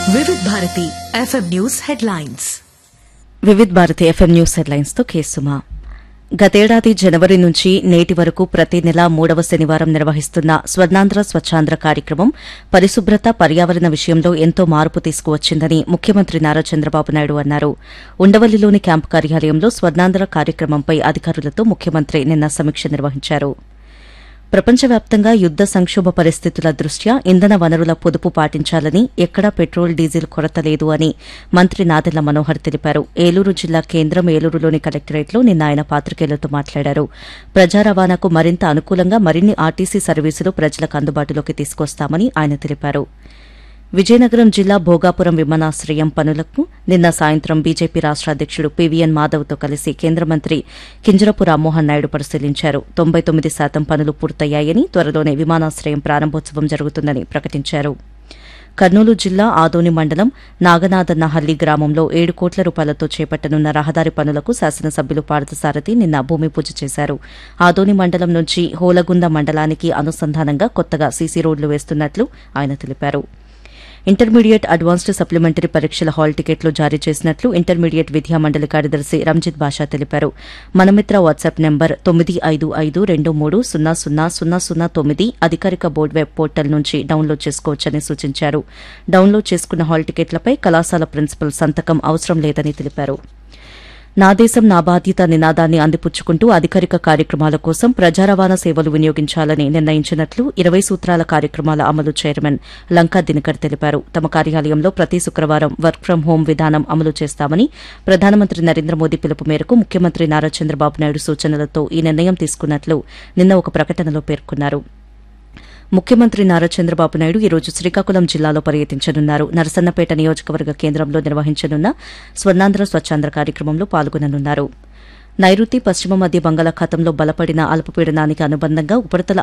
వివిధ Bharati FM news headlines Vividh Bharati FM news headlines తో కేసుమా గతేడాది జనవరి నుంచి నేటి వరకు ప్రతి నెల మూడవ శనివారం నిర్వహిస్తున్న స్వర్ణాంధ్ర స్వచ్ఛాంధ్ర కార్యక్రమం పరిశుభ్రత పర్యావరణ విషయంలో ఎంతో మార్పు తీసుకువచ్చిందని ముఖ్యమంత్రి నారా చంద్రబాబు నాయుడు అన్నారు ఉండవల్లిలోని క్యాంపు కార్యాలయంలో స్వర్ణాంధ్ర కార్యక్రమంపై అధికారులతో ముఖ్యమంత్రి నిన్న సమీక్ష నిర్వహించారు ప్రపంచవ్యాప్తంగా యుద్ద సంక్షోభ పరిస్థితుల దృష్ట్యా ఇంధన వనరుల పొదుపు పాటించాలని ఎక్కడా పెట్రోల్ డీజిల్ కొరత లేదు అని మంత్రి నాదెళ్ల మనోహర్ తెలిపారు ఏలూరు జిల్లా కేంద్రం ఏలూరులోని కలెక్టరేట్లో నిన్న ఆయన పాత్రికేయులతో మాట్లాడారు ప్రజా రవాణాకు మరింత అనుకూలంగా మరిన్ని ఆర్టీసీ సర్వీసులు ప్రజలకు అందుబాటులోకి తీసుకొస్తామని ఆయన తెలిపారు విజయనగరం జిల్లా భోగాపురం విమానాశ్రయం పనులకు నిన్న సాయంత్రం బీజేపీ రాష్ట అధ్యకుడు పీవీఎన్ మాధవ్తో కలిసి కేంద్ర మంత్రి కింజరపు రామ్మోహన్ నాయుడు పరిశీలించారు తొంభై తొమ్మిది శాతం పనులు పూర్తయ్యాయని త్వరలోనే విమానాశ్రయం ప్రారంభోత్సవం జరుగుతుందని ప్రకటించారు కర్నూలు జిల్లా ఆదోని మండలం నాగనాథన్నహల్లి గ్రామంలో ఏడు కోట్ల రూపాయలతో చేపట్టనున్న రహదారి పనులకు శాసనసభ్యులు పార్థసారథి నిన్న భూమి పూజ చేశారు ఆదోని మండలం నుంచి హోలగుంద మండలానికి అనుసంధానంగా కొత్తగా సీసీ రోడ్లు వేస్తున్నట్లు ఆయన తెలిపారు ఇంటర్మీడియట్ అడ్వాన్స్డ్ సప్లిమెంటరీ పరీక్షల హాల్ టికెట్లు జారీ చేసినట్లు ఇంటర్మీడియట్ విద్యా మండలి కార్యదర్శి రంజిత్ బాషా తెలిపారు మనమిత్ర వాట్సాప్ నెంబర్ తొమ్మిది ఐదు ఐదు రెండు మూడు సున్నా సున్నా సున్నా సున్నా తొమ్మిది అధికారిక బోర్డు వెబ్ పోర్టల్ నుంచి డౌన్లోడ్ చేసుకోవచ్చని సూచించారు డౌన్లోడ్ చేసుకున్న హాల్ టికెట్లపై కళాశాల ప్రిన్సిపల్ సంతకం అవసరం లేదని తెలిపారు నా దేశం నా బాధ్యత నినాదాన్ని అందిపుచ్చుకుంటూ అధికారిక కార్యక్రమాల కోసం ప్రజా రవాణా సేవలు వినియోగించాలని నిర్ణయించినట్లు ఇరవై సూత్రాల కార్యక్రమాల అమలు చైర్మన్ లంకా దినకర్ తెలిపారు తమ కార్యాలయంలో ప్రతి శుక్రవారం వర్క్ ఫ్రం హోం విధానం అమలు చేస్తామని ప్రధానమంత్రి నరేంద్ర మోదీ పిలుపు మేరకు ముఖ్యమంత్రి నారా చంద్రబాబు నాయుడు సూచనలతో ఈ నిర్ణయం తీసుకున్నట్లు నిన్న ఒక ప్రకటనలో పేర్కొన్నారు ముఖ్యమంత్రి నారా చంద్రబాబు నాయుడు ఈ రోజు శ్రీకాకుళం జిల్లాలో పర్యటించనున్నారు నరసన్నపేట నియోజకవర్గ కేంద్రంలో నిర్వహించనున్న స్వర్ణాంధ్ర స్వచ్ఛాంధ్ర కార్యక్రమంలో పాల్గొననున్నారు నైరుతి పశ్చిమ మధ్య బంగాళాఖాతంలో బలపడిన అల్పపీడనానికి అనుబంధంగా ఉపరితల